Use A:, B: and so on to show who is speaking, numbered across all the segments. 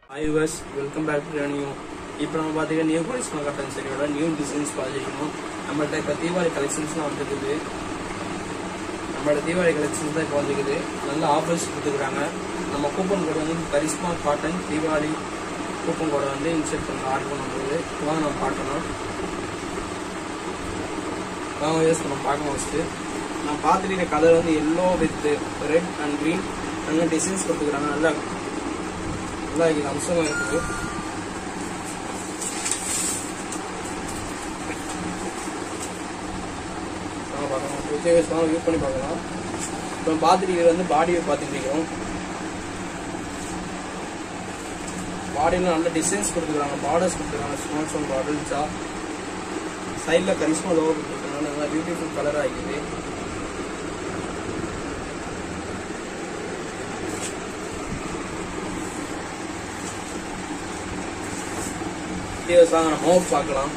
A: ஐவர்ஸ் welcome back to new இப்போ நம்ம பார்த்தீங்கன்னா நியூ கரிஸ்மா காட்டன் சரியோட நியூ டிசைன்ஸ் பார்த்துருக்கோம் நம்மள்ட்ட இப்போ தீபாவளி கலெக்ஷன்ஸ்லாம் வந்துருக்குது நம்மளோட தீபாவளி கலெக்ஷன்ஸ் தான் இப்போ வந்துருக்குது நல்ல ஆஃபர்ஸ் கொடுத்துருக்காங்க நம்ம கூப்பன் கோடு வந்து கரிஸ்மா காட்டன் தீபாவளி கூப்பன் கோடை வந்து இன்செர்ட் பண்ண ஆர்டர் பண்ணும்போது வாங்க நம்ம பார்க்கணும் வாங்க யூஸ் நம்ம பார்க்கணும் ஃபஸ்ட்டு நான் பார்த்துருக்கிற கலர் வந்து yellow with red and green நல்ல டிசைன்ஸ் கொடுத்துருக்காங்க நல்லா நல்லா இது அம்சமாக இருக்குது வாங்க பார்க்கலாம் ஓகே வாங்க யூஸ் பண்ணி பார்க்கலாம் இப்போ பார்த்துட்டு இது வந்து பாடியை பார்த்துட்டு இருக்கிறோம் பாடியில் நல்ல டிசைன்ஸ் கொடுத்துருக்காங்க பார்டர்ஸ் கொடுத்துருக்காங்க ஸ்மால் ஸ்மால் பார்டர்ஸா சைடில் கரிஷ்மா லோகோ கொடுத்துருக்காங்க நல்லா பியூட்டிஃபுல் கலராக இருக்குது சாங்க நம்ம ஹோம் பார்க்கலாம்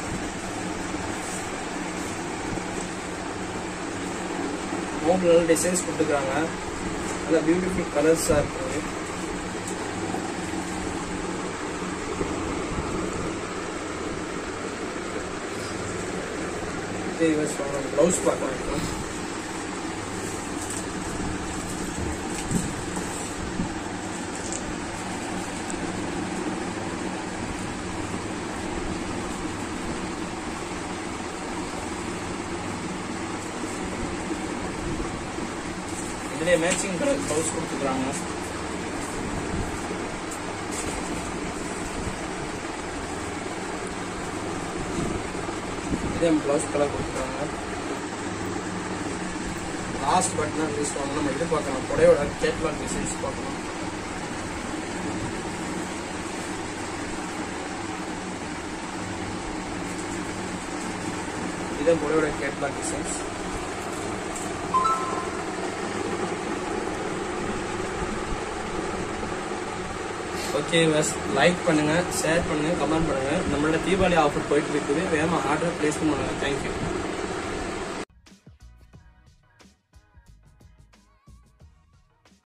A: ஹோம் நல்ல டிசைன்ஸ் கொடுத்துருக்காங்க நல்ல பியூட்டிஃபுல் கலர்ஸாக இருக்குது ப்ளவுஸ் பார்க்கலாம் இப்போ இதுலேயே மேட்சிங் கலர் ப்ளவுஸ் கொடுத்துருக்காங்க இதே ப்ளவுஸ் கலர் கொடுத்துருக்காங்க லாஸ்ட் பட் தான் ரிலீஸ் பண்ணணும் நம்ம இது பார்க்கலாம் புடையோட கேட்லாக் டிசைன்ஸ் பார்க்கலாம் இதே புடையோட கேட்லாக் டிசைன்ஸ் ஓகே பஸ் லைக் பண்ணுங்க ஷேர் பண்ணுங்க கமெண்ட் பண்ணுங்க நம்மளோட தீபாவளி ஆஃபர் போயிட்டு இருக்குது வேகமாக ஆர்டர் பிளேஸ் பண்ணுங்க தேங்க்யூ